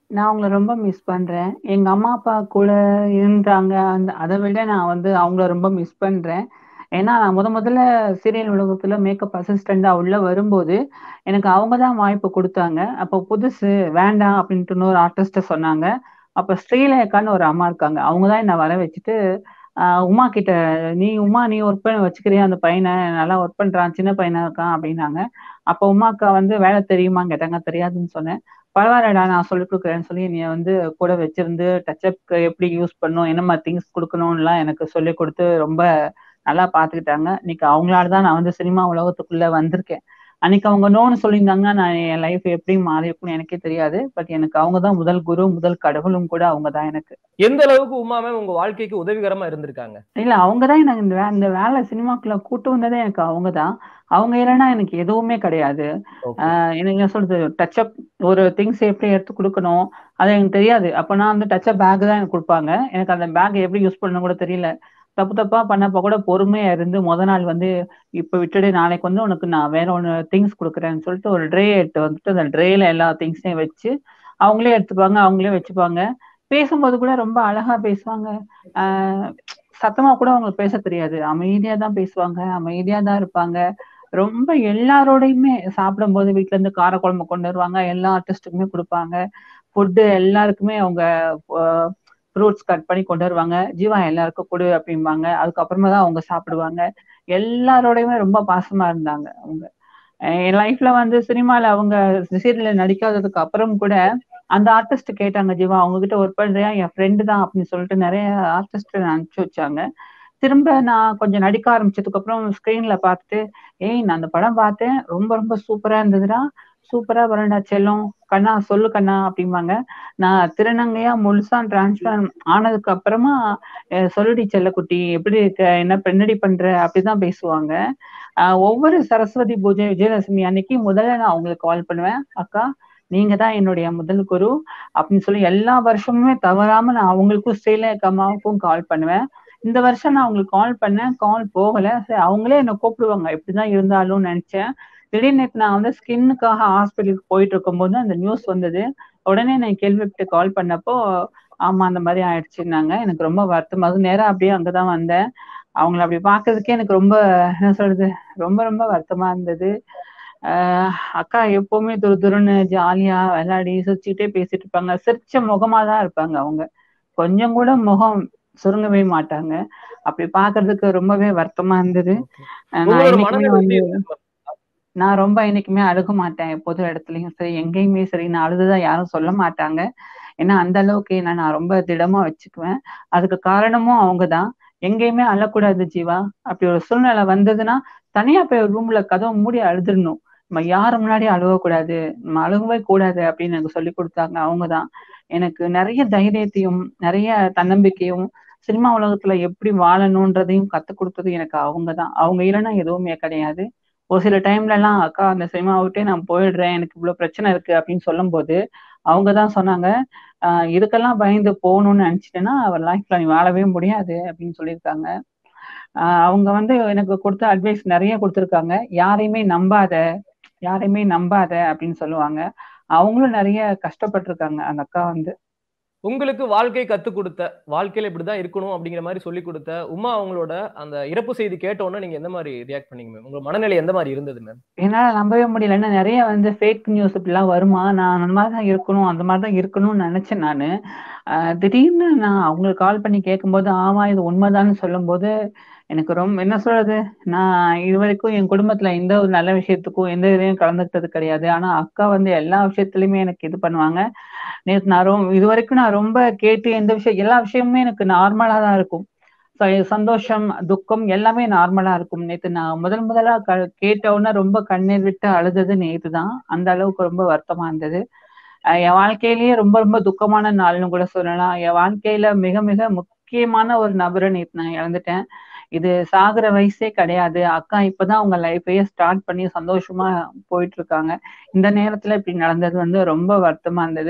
நான் அவங்கள ரொம்ப மிஸ் பண்றேன். எங்க அம்மா, அப்பா கூட இருந்தாங்க. அந்த அத விட நான் வந்து அவங்கள ரொம்ப மிஸ் பண்றேன். ஏன்னா, நான் மொத மொதல்ல சீரியல் உலகத்துல மேக்கப் அசிஸ்டன்ட்டா உள்ள வரும்போது, எனக்கு அவங்க தான் வாய்ப்பு குடுத்தாங்க. அப்போ புதுசு வேண்டாம் அப்டின்ட்டு இன்னொரு ஆர்டிஸ்ட்ட சொன்னாங்க. அப்ப ஸ்ரீலேகான்னு ஒரு அம்மா இருக்காங்க. அவங்க தான் என்ன வர வச்சுட்டு, அ உமா கிட்ட "நீ உமா நீ ஒர்க் பண்ண வச்சுக்கிறியா அந்த பையன? நல்லா ஒர்க் பண்றான். சின்ன பையனா இருக்கான்" அப்டின்னாங்க. அப்போ உமாக்கா வந்து வேல தெரியுமான்னு கேட்டாங்க. தெரியாதுன்னு சொன்னேன். "பரவால்லடா நான் சொல்லிக் குடுக்குறேன்னு" சொல்லி என்னைய வந்து கூட வச்சிருந்து டச்சப்க்கு எப்படி யூஸ் பண்ணணும், என்ன மாரி திங்ஸ் குடுக்கணும்லாம் எனக்கு சொல்லிக் குடுத்து ரொம்ப நல்லா பார்த்துக்கிட்டாங்க. இன்னைக்கு அவங்களால தான் நான் வந்து சினிமா உலகத்துக்குள்ள வந்திருக்கேன். அன்னைக்கு அவங்க நோன்னு சொல்லியிருந்தாங்கன்னா, நான் என் லைஃப் எப்படி மாறியிருக்கும்னு எனக்கே தெரியாது. பட் எனக்கு அவங்க தான் முதல் குரு, முதல் கடவுளும் கூட அவங்க தான் எனக்கு. எந்த அளவுக்கு உமா மேம் உங்க வாழ்க்கைக்கு உதவிகரமா இருந்திருக்காங்க? இல்ல அவங்க தான் எனக்கு இந்த வே இந்த வேல சினிமாக்குள்ள கூட்டு வந்ததே எனக்கு அவங்க தான். அவங்க இல்லன்னா எனக்கு எதுவுமே கிடையாது. அ ஓகே. எனக்கு என்ன சொல்றது டச்சப் ஒரு திங்ஸ் எப்படி எடுத்து குடுக்கணும், அது எனக்கு தெரியாது. அப்ப நான் வந்து டச்சப் பேக் தான் எனக்கு குடுப்பாங்க. எனக்கு அந்த பேக் எப்படி யூஸ் பண்ணணும்னு கூட தெரியல. தப்பு தப்பா பண்ணப்ப கூட பொறுமையா இருந்து மொத நாள் வந்து, "இப்ப விட்டுடு நாளைக்கு வந்து உனக்கு நான் வேற ஒண்ணு திங்ஸ் குடுக்குறேன்னு" சொல்லிட்டு ஒரு ட்ரே எடுத்து வந்துட்டு, அந்த ட்ரேல எல்லா திங்ஸையும் வச்சு, அவங்களே எடுத்துப்பாங்க, அவங்களே வச்சுப்பாங்க. பேசும்போது கூட ரொம்ப அழகா பேசுவாங்க. அ சத்தமா கூட அவங்களுக்கு பேசத் தெரியாது. அமைதியா தான் பேசுவாங்க. அமைதியா தான் இருப்பாங்க. ரொம்ப எல்லாரோடையுமே சாப்பிடும்போது வீட்ல இருந்து காரக்குழம்பு கொண்டு வருவாங்க. எல்லா ஆர்டிஸ்ட்டுக்குமே குடுப்பாங்க. ஃபுட் எல்லாருக்குமே அவங்க அ ஃப்ரூட்ஸ் கட் பண்ணி கொண்டு வருவாங்க. "ஜீவா எல்லாருக்கும் குடு" அப்படிம்பாங்க. அதுக்கப்புறமா தான் அவங்க சாப்பிடுவாங்க. எல்லாரோடையுமே ரொம்ப பாசமா இருந்தாங்க அவங்க. அ என் லைஃப்ல வந்து சினிமால அவங்க சீரியல்ல நடிக்காததுக்கு அப்புறம் கூட, அந்த ஆர்டிஸ்ட் கேட்டாங்க, "ஜீவா அவங்க கிட்ட ஒர்க் பண்றியா? என் ஃப்ரெண்ட் தான்" அப்படின்னு சொல்லிட்டு நெறைய ஆர்டிஸ்ட்ட அனுப்பிச்சு வச்சாங்க. திரும்ப நான் கொஞ்சம் நடிக்க ஆரம்பிச்சதுக்கு அப்புறம் ஸ்க்ரீன்ல பார்த்துட்டு, "ஏய் நான் அந்த படம் பார்த்தேன். ரொம்ப ரொம்ப சூப்பரா இருந்ததுடா. சூப்பரா பண்ணடா செல்லம். கண்ணா சொல்லு கண்ணா" அப்படிம்பாங்க. நான் திருநங்கையா முழுசா டிரான்ஸ்ஃபார்ம் ஆனதுக்கு அப்புறமா, "அ சொல்லுடி செல்லக்குட்டி எப்படி இருக்க? என்ன என்னடி பண்ற?" அப்படிதான் பேசுவாங்க. அ ஒவ்வொரு சரஸ்வதி பூஜை, விஜயதசமி அன்னைக்கு முதல்ல நான் அவங்களுக்கு கால் பண்ணுவேன். "அக்கா நீங்க தான் என்னுடைய முதல் குரு" அப்படின்னு சொல்லி எல்லா வருஷமுமே தவறாம நான் அவங்களுக்கும் ஸ்ரீலேகா அம்மாவுக்கும் கால் பண்ணுவேன். இந்த வருஷம் நான் அவங்களுக்கு கால் பண்ணேன். கால் போகல. சரி அவங்களே என்ன கூப்பிடுவாங்க. இப்படிதான் இருந்தாலும்னு நெனச்சேன். திடீர்னு நேத்து நான் வந்து ஸ்கின்னுக்காக ஹாஸ்பிட்டலுக்கு போயிட்டு இருக்கும்போது அந்த நியூஸ் வந்தது. உடனே நான் கேள்விப்பட்டு கால் பண்ணப்போ, ஆமா அந்த மாரி ஆயிடுச்சுன்னாங்க. எனக்கு ரொம்ப வருத்தமா அது நேரா அப்படியே அங்க தான் வந்தேன். அவங்கள அப்படி பார்க்கறதுக்கே எனக்கு ரொம்ப என்ன சொல்றது, ரொம்ப ரொம்ப வருத்தமா இருந்தது. அ அக்கா எப்பவுமே துருதுருன்னு ஜாலியா விளையாடி, சிரிச்சுக்கிட்டே பேசிட்டு இருப்பாங்க. சிரிச்ச முகமா தான் இருப்பாங்க அவங்க. கொஞ்சம் கூட முகம் சுருங்கவே மாட்டாங்க. அப்படி பார்க்கறதுக்கு ரொம்பவே வருத்தமா இருந்தது. ஓகே. அ நான் உங்களோட என்னைக்குமே மனநிலை வந்து எப்படி இருந்தது மேம்? நான் ரொம்ப என்னைக்குமே அழுக மாட்டேன். பொது இடத்துலயும் சரி, எங்கேயுமே சரி நான் அழுததா யாரும் சொல்ல மாட்டாங்க. ஏன்னா அந்த அளவுக்கு என்ன நான் ரொம்ப திடமா வச்சுக்குவேன். அதுக்கு காரணமும் அவங்க தான். எங்கேயுமே அழக்கூடாது ஜீவா. அப்படி ஒரு சூழ்நிலை வந்ததுன்னா, தனியா போய் ஒரு ரூம்ல கதவ மூடி அழுதுறணும். நம்ம யார் முன்னாடியும் அழுவக்கூடாது. நம்ம அழுகவே கூடாது அப்படின்னு எனக்கு சொல்லிக் குடுத்தாங்க அவங்க தான். எனக்கு நெறைய தைரியத்தையும், நெறைய தன்னம்பிக்கையும், சினிமா உலகத்துல எப்படி வாழணுன்றதையும் கத்துக் குடுத்தது எனக்கு அவங்க தான். அவங்க இல்லன்னா எதுவுமே கிடையாது. ஒரு சில டைம்லலாம் அக்கா அந்த சினிமாவ விட்டே நான் போயிடுறேன். எனக்கு இவ்ளோ பிரச்சனை இருக்கு அப்படின்னு சொல்லும்போது, அவங்க தான் சொன்னாங்க, "அ இதுக்கெல்லாம் பயந்து போணும்னு நெனச்சுட்டேன்னா, லைஃப்ல நீ வாழவே முடியாது" அப்படின்னு சொல்லியிருக்காங்க. அ அவங்க வந்து எனக்கு குடுத்த அட்வைஸ் நெறைய குடுத்துருக்காங்க. "யாரையுமே நம்பாத, யாரையுமே நம்பாத" அப்படின்னு சொல்லுவாங்க. அவங்களும் நெறைய கஷ்டப்பட்டுருக்காங்க அந்த அக்கா வந்து. உங்களுக்கு வாழ்க்கை கத்துக் குடுத்த, வாழ்க்கையில இப்படிதான் இருக்கணும் அப்படிங்கிற மாரி சொல்லிக் குடுத்த, உமா அவங்களோட அந்த இறப்பு செய்தி கேட்ட உடனே நீங்க எந்த மாரி ரியாக்ட் பண்ணீங்க மேம்? உங்க மனநிலை எந்த மாரி இருந்தது மேம்? என்னால நம்பவே முடியல. ஏன்னா நெறைய வந்து ஃபேக் நியூஸ் இப்படிலாம் வருமா? நான் அந்த மாரி தான் இருக்கணும், அந்த மாரி தான் இருக்கணும்னு நெனச்சேன் நானு. அ திடீர்னு நான் அவங்களுக்கு கால் பண்ணி கேட்கும்போது, ஆமா இது உண்மைதான்னு சொல்லும்போது, எனக்கு ரொம்ப என்ன சொல்றது? நான் இதுவரைக்கும் என் குடும்பத்துல எந்த ஒரு நல்ல விஷயத்துக்கும், எந்த இதுலயும் கலந்துக்கிட்டது கிடையாது. ஆனா அக்கா வந்து எல்லா விஷயத்துலயுமே எனக்கு இது பண்ணுவாங்க. நேத்து நான் ரொம் இதுவரைக்கும் நான் ரொம்ப கேட்டு எந்த விஷயம் எல்லா விஷயமுமே எனக்கு நார்மலா தான் இருக்கும். ச சந்தோஷம், துக்கம் எல்லாமே நார்மலா இருக்கும். நேத்து நான் முதல் முதலா க கேட்ட உடனே ரொம்ப கண்ணீர் விட்டு அழுதது நேத்து தான். அந்த அளவுக்கு ரொம்ப வருத்தமா இருந்தது. அ என் வாழ்க்கையிலேயே ரொம்ப ரொம்ப துக்கமான நாள்னு கூட சொல்லலாம். என் வாழ்க்கையில மிக மிக முக்கியமான ஒரு நபர நேத்து நான் இழந்துட்டேன். இது சாகுற வயசே கிடையாது. அக்கா இப்பதான் அவங்க லைஃப்பயே ஸ்டார்ட் பண்ணி சந்தோஷமா போயிட்டுருக்காங்க. இந்த நேரத்துல இப்படி நடந்தது வந்து ரொம்ப வருத்தமா இருந்தது.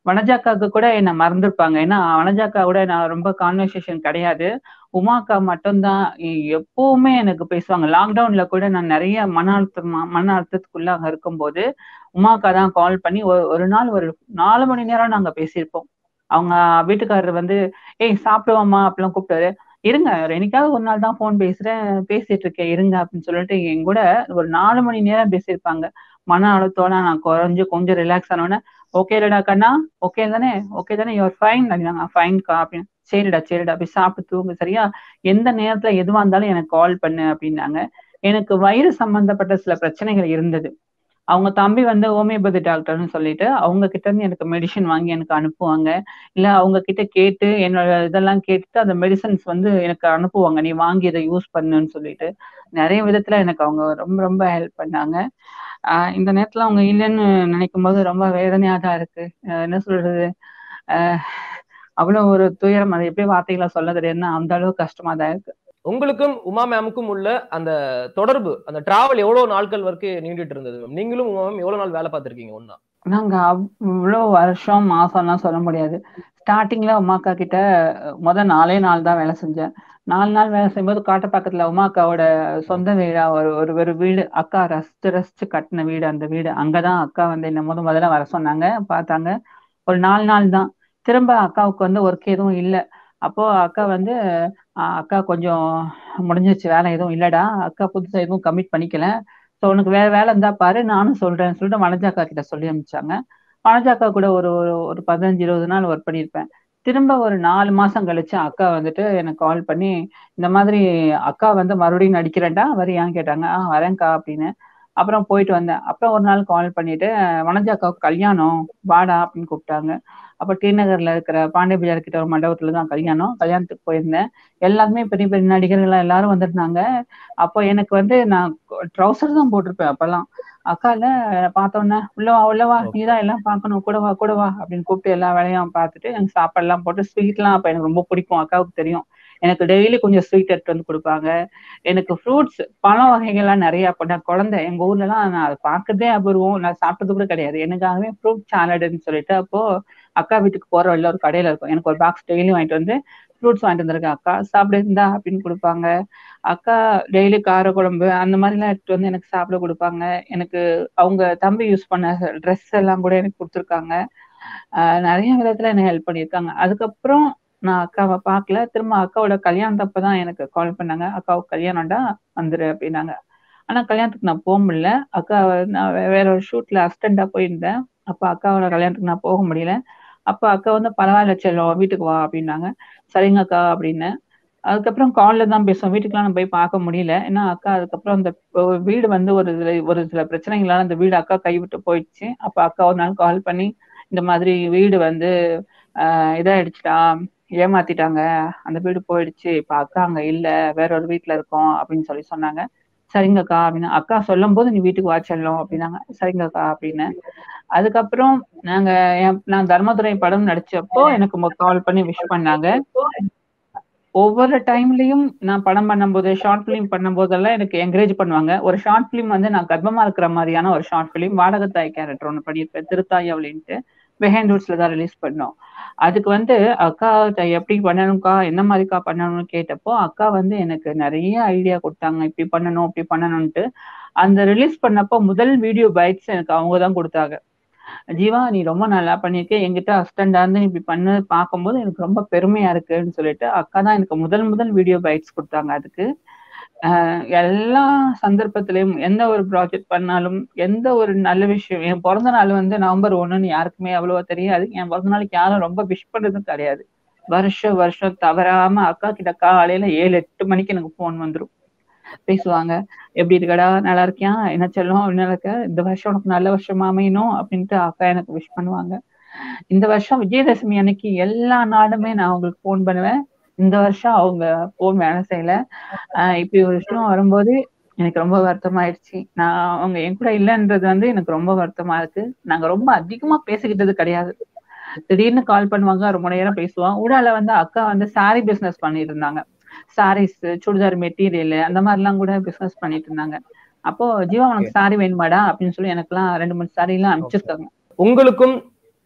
வனஜாக்காவுக்கு கூட என்ன மறந்துருப்பாங்க ஏன்னா வனஜாக்கா கூட நான் ரொம்ப கான்வர்சேஷன் கிடையாது உமாக்கா மட்டும்தான் எ- எப்பவுமே எனக்கு பேசுவாங்க லாக்டவுன்ல கூட நான் நிறைய மன அழுத்தம் மன அழுத்தத்துக்குள்ள அங்க இருக்கும்போது உமாக்கா தான் கால் பண்ணி ஒரு ஒரு நாள் ஒரு நாலு மணி நேரம் நாங்க பேசியிருப்போம் அவங்க வீட்டுக்காரர் வந்து ஏய் சாப்பிடுவோமா அப்படிலாம் கூப்பிட்டாரு இருங்க ஒரு என்னைக்காவது ஒரு நாள் தான் ஃபோன் பேசுறேன் பேசிட்டு இருக்கேன் இருங்க அப்படின்னு சொல்லிட்டு என் கூட ஒரு நாலு மணி நேரம் பேசியிருப்பாங்க மன அழுத்தோட நான் குறைஞ்சு கொஞ்சம் ரிலாக்ஸ் ஆனோடனே ஓகே இல்லடா கண்ணா ஓகே தானே ஓகே தானே யுவர் ஃபைன் அப்படின்னாங்க ஃபைன்க்கா அப்படின்னு சரிடா சரிடா போய் சாப்பிட்டு தூங்கு சரியா எந்த நேரத்துல எதுவா இருந்தாலும் எனக்கு கால் பண்ணு அப்படின்னாங்க எனக்கு வயிறு சம்பந்தப்பட்ட சில பிரச்சனைகள் இருந்தது அவங்க தம்பி வந்து ஹோமியோபதி டாக்டர்னு சொல்லிட்டு அவங்க கிட்ட இருந்து எனக்கு மெடிசன் வாங்கி எனக்கு அனுப்புவாங்க இல்ல அவங்க கிட்ட கேட்டு என்னோட இதெல்லாம் கேட்டுட்டு அந்த மெடிசன்ஸ் வந்து எனக்கு அனுப்புவாங்க நீ வாங்கி இதை யூஸ் பண்ணுன்னு சொல்லிட்டு நிறைய விதத்துல எனக்கு அவங்க ரொம்ப ரொம்ப ஹெல்ப் பண்ணாங்க ஆஹ் இந்த நேரத்துல அவங்க இல்லைன்னு நினைக்கும் போது ரொம்ப வேதனையா தான் இருக்கு ஆஹ் என்ன சொல்றது ஆஹ் அவ்வளவு ஒரு துயரம் அதை எப்படி வார்த்தைகளா சொல்ல தெரியுதுன்னா அந்த அளவு கஷ்டமா தான் இருக்கு உங்களுக்கும் உமா மேமுக்கும் உள்ள அந்த தொடர்பு அந்த டிராவல் எவ்வளவு நாட்கள் வரைக்கும் நீண்டுட்டு இருந்தது மேம் நீங்களும் உமா மேம் எவ்வளவு நாள் வேலை பார்த்திருக்கீங்க ஒண்ணா நாங்க அவ்வளோ வருஷம் மாசம்லாம் சொல்ல முடியாது ஸ்டார்டிங்ல உமாக்கா கிட்ட முத நாலே நாள் தான் வேலை செஞ்சேன் நாலு நாள் வேலை செய்யும்போது காட்டுப்பாக்கத்துல உமாக்காவோட சொந்த வீடா ஒரு ஒரு ஒரு வீடு அக்கா ரசிச்சு ரசிச்சு கட்டின வீடு அந்த வீடு அங்கதான் அக்கா வந்து என்ன முத முதல்ல வர சொன்னாங்க பார்த்தாங்க ஒரு நாலு நாள் தான் திரும்ப அக்காவுக்கு வந்து ஒர்க் எதுவும் இல்லை அப்போ அக்கா வந்து ஆஹ் அக்கா கொஞ்சம் முடிஞ்சிச்சு வேலை எதுவும் இல்லடா அக்கா புதுசா எதுவும் கமிட் பண்ணிக்கல ஸோ உனக்கு வேற வேலை இருந்தா பாரு நானும் சொல்றேன்னு சொல்லிட்டு வனஜாக்கா கிட்ட சொல்லி அனுப்பிச்சாங்க வனஜாக்கா கூட ஒரு ஒரு ஒரு பதினஞ்சு இருபது நாள் ஒர்க் பண்ணியிருப்பேன் திரும்ப ஒரு நாலு மாசம் கழிச்சு அக்கா வந்துட்டு எனக்கு கால் பண்ணி இந்த மாதிரி அக்கா வந்து மறுபடியும் நடிக்கிறேன்டா வரியான்னு கேட்டாங்க ஆ வரேன்க்கா அப்படின்னு அப்புறம் போயிட்டு வந்தேன் அப்புறம் ஒரு நாள் கால் பண்ணிட்டு வனஜாக்காவுக்கு கல்யாணம் வாடா அப்படின்னு கூப்பிட்டாங்க அப்போ டி நகர்ல இருக்கிற பாண்டியபிள்ளையார் கிட்ட ஒரு மண்டபத்துல தான் கல்யாணம் கல்யாணத்துக்கு போயிருந்தேன் எல்லாருமே பெரிய பெரிய நடிகர்கள் எல்லாரும் வந்திருந்தாங்க அப்போ எனக்கு வந்து நான் ட்ரௌசர் தான் போட்டிருப்பேன் அப்பெல்லாம் அக்கால பார்த்தோன்னே உள்ளவா உள்ளவா நீதான் எல்லாம் பார்க்கணும் கூட வா கூட வா அப்படின்னு கூப்பிட்டு எல்லா வேலையும் பார்த்துட்டு எனக்கு சாப்பாடுலாம் போட்டு ஸ்வீட்லாம் அப்போ எனக்கு ரொம்ப பிடிக்கும் அக்காவுக்கு தெரியும் எனக்கு டெய்லி கொஞ்சம் ஸ்வீட் எடுத்து வந்து கொடுப்பாங்க எனக்கு ஃப்ரூட்ஸ் பழ வகைகள்லாம் நிறைய அப்போ நான் குழந்தை எங்க ஊர்லலாம் நான் அதை பார்க்கறதே அபூர்வம் நான் சாப்பிட்டது கூட கிடையாது எனக்காகவே ஃப்ரூட் சாலடுன்னு சொல்லிட்டு அப்போ அக்கா வீட்டுக்கு போற வழியில ஒரு கடையில இருக்கும் எனக்கு ஒரு பாக்ஸ் டெய்லி வாங்கிட்டு வந்து ஃப்ரூட்ஸ் வாங்கிட்டு வந்திருக்கேன் அக்கா சாப்பிட இருந்தா அப்படின்னு கொடுப்பாங்க அக்கா டெய்லி கார குழம்பு அந்த மாதிரிலாம் எடுத்துட்டு வந்து எனக்கு சாப்பிட கொடுப்பாங்க எனக்கு அவங்க தம்பி யூஸ் பண்ண ட்ரெஸ் எல்லாம் கூட எனக்கு கொடுத்துருக்காங்க நிறைய விதத்துல எனக்கு ஹெல்ப் பண்ணியிருக்காங்க அதுக்கப்புறம் நான் அக்காவை பார்க்கல திரும்ப அக்காவோட கல்யாணத்தப்ப தான் எனக்கு கால் பண்ணாங்க அக்காவுக்கு கல்யாணம்டா வந்துரு அப்படின்னாங்க ஆனா கல்யாணத்துக்கு நான் போக முடியல அக்கா நான் வேற ஒரு ஷூட்ல அசிஸ்டண்டா போயிருந்தேன் அப்ப அக்காவோட கல்யாணத்துக்கு நான் போக முடியல அப்ப அக்கா வந்து பரவாயில்ல செல்லம் வீட்டுக்கு வா அப்படின்னாங்க சரிங்க அக்கா அப்படின்னு அதுக்கப்புறம் கால்ல தான் பேசுவோம் வீட்டுக்குலாம் நான் போய் பார்க்க முடியல ஏன்னா அக்கா அதுக்கப்புறம் அந்த வீடு வந்து ஒரு சில ஒரு சில பிரச்சனைகளால அந்த வீடு அக்கா கைவிட்டு போயிடுச்சு அப்ப அக்கா ஒரு நாள் கால் பண்ணி இந்த மாதிரி வீடு வந்து ஆஹ் இதாயிடுச்சுடா ஏமாத்திட்டாங்க அந்த வீடு போயிடுச்சு இப்ப அக்கா அங்க இல்ல வேற ஒரு வீட்டுல இருக்கோம் அப்படின்னு சொல்லி சொன்னாங்க சரிங்கக்கா அப்படின்னு அக்கா சொல்லும் போது நீ வீட்டுக்கு வாச்சல்லும் அப்படின்னாங்க சரிங்கக்கா அப்படின்னு அதுக்கப்புறம் நாங்க நான் தர்மதுரை படம் நடிச்சப்போ எனக்கு கால் பண்ணி விஷ் பண்ணாங்க ஒவ்வொரு டைம்லயும் நான் படம் பண்ணும்போது ஷார்ட் பிலிம் பண்ணும் போதெல்லாம் எனக்கு என்கரேஜ் பண்ணுவாங்க ஒரு ஷார்ட் பிலிம் வந்து நான் கர்ப்பமா இருக்கிற மாதிரியான ஒரு ஷார்ட் பிலிம் வாடகத்தாய் கேரக்டர் ஒன்று பண்ணியிருப்பேன் திருத்தாய் அப்படின்ட்டு பெஹேண்டூட்ஸ்ல தான் ரிலீஸ் பண்ணோம் அதுக்கு வந்து அக்கா எப்படி பண்ணணும்க்கா என்ன மாதிரிக்கா பண்ணணும்னு கேட்டப்போ அக்கா வந்து எனக்கு நிறைய ஐடியா கொடுத்தாங்க இப்படி பண்ணணும் இப்படி பண்ணணும்ட்டு அந்த ரிலீஸ் பண்ணப்போ முதல் வீடியோ பைட்ஸ் எனக்கு அவங்க தான் கொடுத்தாங்க ஜீவா நீ ரொம்ப நல்லா பண்ணிருக்க என்கிட்ட அஸ்டண்டா இருந்து இப்படி பண்ணு பார்க்கும்போது எனக்கு ரொம்ப பெருமையா இருக்குன்னு சொல்லிட்டு அக்கா தான் எனக்கு முதல் முதல் வீடியோ பைட்ஸ் கொடுத்தாங்க அதுக்கு எல்லா சந்தர்ப்பத்திலையும் எந்த ஒரு ப்ராஜெக்ட் பண்ணாலும் எந்த ஒரு நல்ல விஷயம் என் பிறந்த நாள் வந்து நவம்பர் ஒண்ணுன்னு யாருக்குமே அவ்வளவா தெரியாது என் பிறந்த நாளைக்கு யாரும் ரொம்ப விஷ் பண்றதும் கிடையாது வருஷம் வருஷம் தவறாம அக்கா கிட்ட காலையில ஏழு எட்டு மணிக்கு எனக்கு போன் வந்துடும் பேசுவாங்க எப்படி இருக்கடா நல்லா இருக்கியா என்ன சொல்லும் என்ன இருக்க இந்த வருஷம் உனக்கு நல்ல வருஷமா அமையணும் அப்படின்ட்டு அக்கா எனக்கு விஷ் பண்ணுவாங்க இந்த வருஷம் விஜயதசமி அன்னைக்கு எல்லா நாளுமே நான் அவங்களுக்கு போன் பண்ணுவேன் இந்த வருஷம் அவங்க போன் வேலை செய்யல ஆஹ் இப்படி ஒரு விஷயம் வரும்போது எனக்கு ரொம்ப வருத்தமாயிடுச்சு நான் அவங்க என் கூட இல்லைன்றது வந்து எனக்கு ரொம்ப வருத்தமா இருக்கு நாங்க ரொம்ப அதிகமா பேசிக்கிட்டது கிடையாது திடீர்னு கால் பண்ணுவாங்க ரொம்ப நேரம் பேசுவோம் ஊடால வந்து அக்கா வந்து சாரி பிசினஸ் பண்ணிட்டு இருந்தாங்க சாரீஸ் சுடிதார் மெட்டீரியல் அந்த மாதிரி எல்லாம் கூட பிசினஸ் பண்ணிட்டு இருந்தாங்க அப்போ ஜீவா உனக்கு சாரி வேணுமாடா அப்படின்னு சொல்லி எனக்கு எல்லாம் ரெண்டு மூணு சாரி எல்லாம் அனுப்பிச்சிருக்காங்க உங்களுக்கும்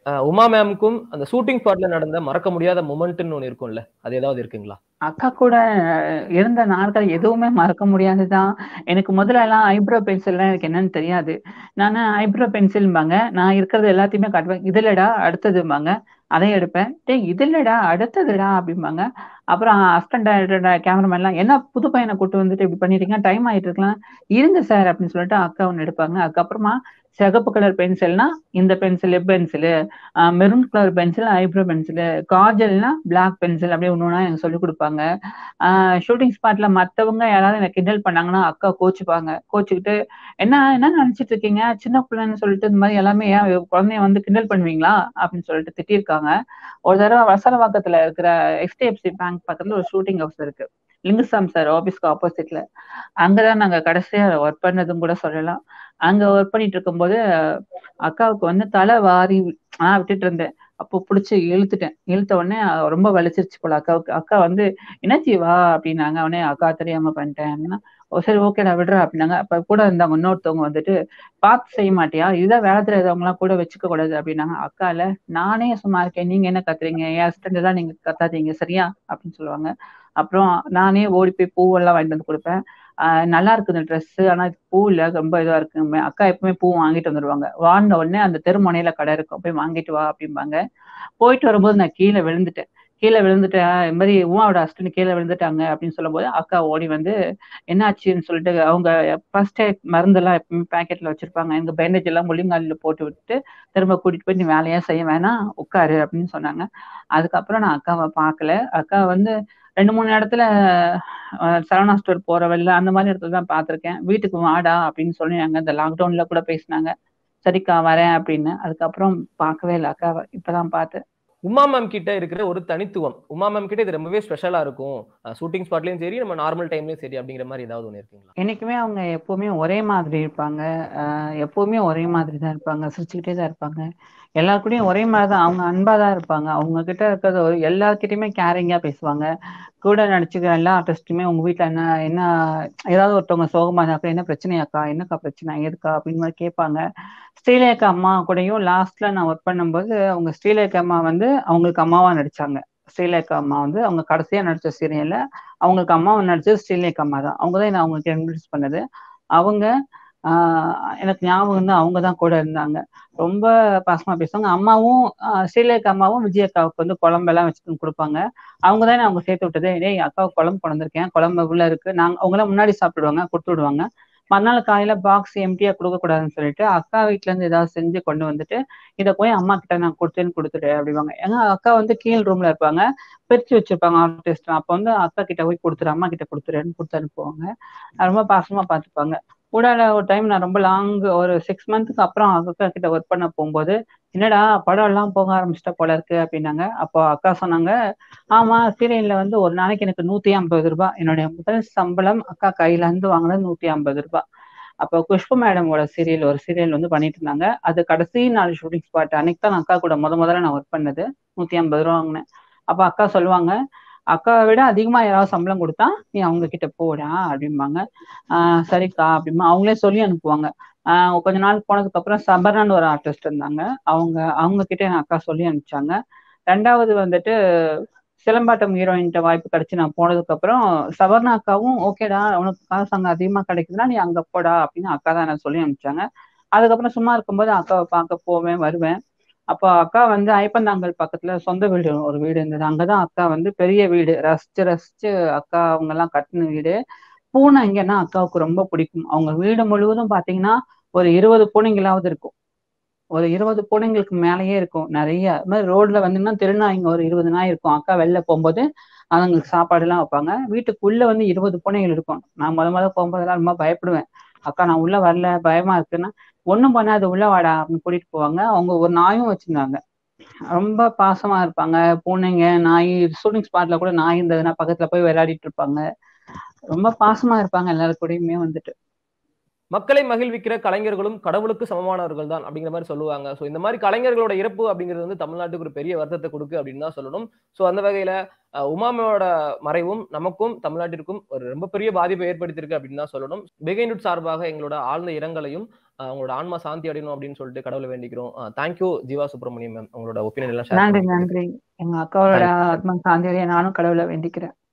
அஹ் உமா மேம்க்கும் அந்த ஷூட்டிங் ஸ்பாட்ல நடந்த மறக்க முடியாத மொமெண்ட்னு ஒன்று இருக்கும்ல அது ஏதாவது இருக்குங்களா அக்கா கூட அஹ், இருந்த நாட்கள் எதுவுமே மறக்க முடியாதுதான் எனக்கு முதல்ல எல்லாம் ஐப்ரோ பென்சில்லாம் எனக்கு என்னன்னு தெரியாது நான் ஐப்ரோ பென்சில்பாங்க நான் இருக்கிறது எல்லாத்தையுமே காட்டுவேன் இதுலடா அடுத்ததும்பாங்க அதை எடுப்பேன் டேய் இதுலடா அடுத்ததுடா அப்படிம்பாங்க அப்புறம் அஸ்டண்ட் கேமராமேன்லாம் என்ன புது பையனை கூட்டு வந்துட்டு இப்படி பண்ணிட்டீங்க டைம் ஆயிட்டு இருக்கலாம் இருங்க சார் அப்படின்னு சொல்லிட்டு அக்கா ஒன்று எடுப்பாங்க அதுக்கப்புறமா சிகப்பு கலர் பென்சில்னா இந்த pencil lip pencil maroon colour pencil eyebrow pencil காஜல்னா பிளாக் பென்சில் அப்படியே ஒன்று ஒன்றா எனக்கு சொல்லிக் கொடுப்பாங்க ஷூட்டிங் ஸ்பாட்ல மற்றவங்க யாராவது எனக்கு கிண்டல் பண்ணாங்கன்னா அக்கா கோச்சுப்பாங்க கோச்சுக்கிட்டு என்ன என்ன நினைச்சிட்டு இருக்கீங்க சின்ன பிள்ளைன்னு சொல்லிட்டு இந்த மாதிரி எல்லாமே ஏன் குழந்தைய வந்து கிண்டல் பண்ணுவீங்களா அப்படின்னு சொல்லிட்டு திட்டிருக்காங்க ஒரு தடவை வசலவாக்கத்துல இருக்கிற எச்டிஎஃப்சி பேங்க் பக்கத்துல ஒரு ஷூட்டிங் ஹவுஸ் இருக்கு லிங்குசாம் சார் ஆபீஸ்க்கு ஆப்போசிட்ல அங்கதான் நாங்க கடைசியா ஒர்க் பண்ணதும் கூட சொல்லலாம் அங்க ஒர்க் பண்ணிட்டு இருக்கும்போது அக்காவுக்கு வந்து தலை வாரி நான் விட்டுட்டு இருந்தேன் அப்போ பிடிச்சி இழுத்துட்டேன் இழுத்த உடனே அஹ் ரொம்ப வலிச்சிருச்சு போல அக்காவுக்கு அக்கா வந்து என்னாச்சு வா அப்படின்னாங்க உடனே அக்கா தெரியாம பண்ணிட்டேன் அப்படின்னா ஓ சரி ஓகேடா விடுறா அப்படின்னாங்க அப்ப கூட இருந்தவங்க இன்னொருத்தவங்க வந்துட்டு பார்த்து செய்ய மாட்டியா இதுதான் வேலை தெரியாதவங்க எல்லாம் கூட வச்சுக்க கூடாது அப்படின்னாங்க அக்கா இல்ல நானே சும்மா இருக்கேன் நீங்க என்ன கத்துறீங்க என் ஹஸ்பண்ட் தான் நீங்க கத்தாதீங்க சரியா அப்படின்னு சொல்லுவாங்க அப்புறம் நானே ஓடி போய் பூவெல்லாம் வாங்கிட்டு வந்து கொடுப்பேன் ஆஹ் நல்லா இருக்கு இந்த ட்ரெஸ் ஆனா இது பூ இல்ல ரொம்ப இதுவா இருக்கு அக்கா எப்பவுமே பூ வாங்கிட்டு வந்துருவாங்க வாங்கின உடனே அந்த தெருமுனையில கடை இருக்கும் போய் வாங்கிட்டு வா அப்படிம்பாங்க போயிட்டு வரும்போது நான் கீழே விழுந்துட்டேன் கீழே விழுந்துட்டேன் இது மாதிரி உமாவோட ஹஸ்பண்ட் கீழே விழுந்துட்டாங்க அப்படின்னு சொல்லும்போது அக்கா ஓடி வந்து என்னாச்சுன்னு சொல்லிட்டு அவங்க ஃபர்ஸ்ட் எய்ட் மருந்தெல்லாம் எப்பவுமே பேக்கெட்ல வச்சிருப்பாங்க எங்க பேண்டேஜ் எல்லாம் முள்ளிங்காலில் போட்டு விட்டுட்டு திரும்ப கூட்டிட்டு போய் நீ வேலையா செய்ய வேணாம் உட்காரு அப்படின்னு சொன்னாங்க அதுக்கப்புறம் நான் அக்காவை பார்க்கல அக்கா வந்து ரெண்டு மூணு இடத்துல அஹ், சரவணா ஸ்டோர் போற வழியில அந்த மாதிரி இடத்துல தான் பார்த்திருக்கேன் வீட்டுக்கு வாடா அப்படின்னு சொல்லி அங்க இந்த லாக்டவுன்ல கூட பேசினாங்க சரிக்கா வரேன் அப்படின்னு அதுக்கப்புறம் பார்க்கவே இல்லை அக்காவை இப்பதான் பார்த்தேன் உமா மேம் கிட்ட இருக்கிற ஒரு தனித்துவம் உமா மேம் கிட்ட இது ரொம்பவே ஸ்பெஷலா இருக்கும் ஷூட்டிங் ஸ்பாட்லயும் சரி நம்ம நார்மல் டைம்லயும் சரி அப்படிங்கிற மாதிரி ஏதாவது ஒன்று இருக்குங்களா என்னைக்குமே அவங்க எப்பவுமே ஒரே மாதிரி இருப்பாங்க ஆஹ் எப்பவுமே ஒரே மாதிரி தான் இருப்பாங்க சிரிச்சுக்கிட்டே தான் இருப்பாங்க எல்லாருக்கூடயும் ஒரே மாதிரி தான் அவங்க அன்பா தான் இருப்பாங்க அவங்க கிட்ட இருக்கிறது ஒரு எல்லார்கிட்டயுமே கேரிங்கா பேசுவாங்க கூட நடிச்சுக்கிற எல்லா ஆர்டிஸ்ட்டுமே உங்க வீட்ல என்ன என்ன ஏதாவது ஒருத்தவங்க சோகமா இருந்தாக்கா என்ன பிரச்சனையாக்கா என்னக்கா பிரச்சனை எதுக்கா அப்படின்னு மாதிரி கேட்பாங்க ஸ்ரீலேகா அம்மா கூடயும் லாஸ்ட்ல நான் ஒர்க் பண்ணும்போது அவங்க ஸ்ரீலேகா அம்மா வந்து அவங்களுக்கு அம்மாவா நடிச்சாங்க ஸ்ரீலேகா அம்மா வந்து அவங்க கடைசியா நடிச்ச சீரியல்ல அவங்களுக்கு அம்மாவை நடிச்சது ஸ்ரீலேகா அம்மா தான் அவங்க தான் என்ன அவங்களுக்கு இன்ட்ரடியூஸ் பண்ணது அவங்க ஆஹ் எனக்கு ஞாபகம் வந்து அவங்க தான் கூட இருந்தாங்க ரொம்ப பாசமா பேசுவாங்க அம்மாவும் ஆஹ் ஸ்ரீலேகா அம்மாவும் விஜய் அக்காவுக்கு வந்து குழம்பெல்லாம் வச்சுட்டு கொடுப்பாங்க அவங்க தானே அவங்க சேர்த்து விட்டது டேய் அக்காவுக்கு குழம்பு கொண்டு வந்திருக்கேன் குழம்பு உள்ள இருக்கு நாங்க அவங்க எல்லாம் முன்னாடி சாப்பிடுவாங்க கொடுத்து விடுவாங்க மறுநாள் காலையில பாக்ஸ் எம்டியா கொடுக்க கூடாதுன்னு சொல்லிட்டு அக்கா வீட்ல இருந்து ஏதாவது செஞ்சு கொண்டு வந்துட்டு இதை போய் அம்மா கிட்ட நான் கொடுத்தேன்னு கொடுத்துட்டு அப்படிவாங்க ஏன்னா அக்கா வந்து கீழ் ரூம்ல இருப்பாங்க பிரிச்சு வச்சிருப்பாங்க ஆர்டிஸ்ட் அப்ப வந்து அக்கா கிட்ட போய் கொடுத்துரு அம்மா கிட்ட கொடுத்துருன்னு கொடுத்து அனுப்புவாங்க ரொம்ப பாசமா பார்த்துப்பாங்க கூடால ஒரு டைம் நான் ரொம்ப லாங் ஒரு சிக்ஸ் மந்த்துக்கு அப்புறம் அக்கா கிட்ட ஒர்க் பண்ண போகும்போது என்னடா படம் எல்லாம் போக ஆரம்பிச்சிட்ட போல இருக்கு அப்படின்னாங்க அப்போ அக்கா சொன்னாங்க ஆமா சீரியல்ல வந்து ஒரு நாளைக்கு எனக்கு நூத்தி ஐம்பது ரூபாய் என்னுடைய முதல் சம்பளம் அக்கா கையில இருந்து வாங்கினது நூத்தி ஐம்பது ரூபாய் அப்போ குஷ்பு மேடமோட சீரியல் ஒரு சீரியல் வந்து பண்ணிட்டு இருந்தாங்க அது கடைசி நாள் ஷூட்டிங் ஸ்பாட் அன்னைக்கு தான் அக்கா கூட முத முதல்ல நான் ஒர்க் பண்ணது நூத்தி ஐம்பது ரூபா வாங்கினேன் அப்போ அக்கா சொல்லுவாங்க அக்காவை விட அதிகமா யாராவது சம்பளம் கொடுத்தா நீ அவங்க கிட்ட போடா அப்படிம்பாங்க ஆஹ் சரிக்கா அப்படிமா அவங்களே சொல்லி அனுப்புவாங்க ஆஹ் கொஞ்ச நாள் போனதுக்கு அப்புறம் சபர்னான்னு ஒரு ஆர்டிஸ்ட் இருந்தாங்க அவங்க அவங்க கிட்ட என் அக்கா சொல்லி அனுப்பிச்சாங்க ரெண்டாவது வந்துட்டு சிலம்பாட்டம் ஹீரோயின்ட்ட வாய்ப்பு கிடைச்சு நான் போனதுக்கு அப்புறம் சபர்ணா அக்காவும் ஓகேடா உனக்கு காசு அங்க அதிகமா கிடைக்குதுன்னா நீ அங்க போடா அப்படின்னு அக்கா தான் எனக்கு சொல்லி அனுப்பிச்சாங்க அதுக்கப்புறம் சும்மா இருக்கும்போது அக்காவை பார்க்க போவேன் வருவேன் அப்போ அக்கா வந்து ஐப்பந்தாங்கல் பக்கத்துல சொந்த வீடு ஒரு வீடு இருந்தது அங்கதான் அக்கா வந்து பெரிய வீடு ரசிச்சு ரசிச்சு அக்கா அவங்க எல்லாம் கட்டின வீடு பூனை இங்கன்னா அக்காவுக்கு ரொம்ப பிடிக்கும் அவங்க வீடு முழுவதும் பாத்தீங்கன்னா ஒரு இருபது பூனைங்களாவது இருக்கும் ஒரு இருபது பூனைங்களுக்கு மேலேயே இருக்கும் நிறைய அது மாதிரி ரோட்ல வந்தீங்கன்னா திருநாய்ங்க ஒரு இருபது நாய் இருக்கும் அக்கா வெளில போகும்போது அதுங்களுக்கு சாப்பாடு எல்லாம் வைப்பாங்க வீட்டுக்குள்ள வந்து இருபது பூனைகள் இருக்கும் நான் முத முத போகும்போதெல்லாம் ரொம்ப பயப்படுவேன் அக்கா நான் உள்ள வரல பயமா இருக்குன்னா ஒண்ணும் பண்ணாது உள்ள வாடா அப்படின்னு கூட்டிட்டு போவாங்க அவங்க ஒரு நாயும் வச்சிருந்தாங்க ரொம்ப பாசமா இருப்பாங்க பூனைங்க நாய் ஷூட்டிங் ஸ்பாட்ல கூட நாய் இருந்ததுன்னா பக்கத்துல போய் விளையாடிட்டு இருப்பாங்க ரொம்ப பாசமா இருப்பாங்க எல்லாரு கூடயுமே வந்துட்டு மக்களை மகிழ்விக்கிற கலைஞர்களும் கடவுளுக்கு சமமானவர்கள் தான் அப்படிங்கிற மாதிரி சொல்லுவாங்க ஸோ இந்த மாதிரி கலைஞர்களோட இறப்பு அப்படிங்கிறது வந்து தமிழ்நாட்டுக்கு ஒரு பெரிய வருத்தத்தை கொடுக்கு அப்படின்னு தான் சொல்லணும் ஸோ அந்த வகையில அஹ், உமாமையோட மறைவும் நமக்கும் தமிழ்நாட்டிற்கும் ஒரு ரொம்ப பெரிய பாதிப்பை ஏற்படுத்தியிருக்கு அப்படின்னு தான் சொல்லணும் பிகைண்ட் சார்பாக எங்களோட ஆழ்ந்த இரங்கலையும் அஹ், உங்களோட ஆன்மா சாந்தி அடையணும் அப்படின்னு சொல்லிட்டு கடவுளை வேண்டிக்கிறோம் தேங்க்யூ ஜீவா சுப்பிரமணியம் மேம் உங்களோட ஒப்பீனியன் எல்லாம் share நன்றி பண்ணதுக்கு. நன்றி எங்க அக்காவோட Thank you. ஆத்மா சாந்தியை நானும் கடவுளை வேண்டிக்கிறேன்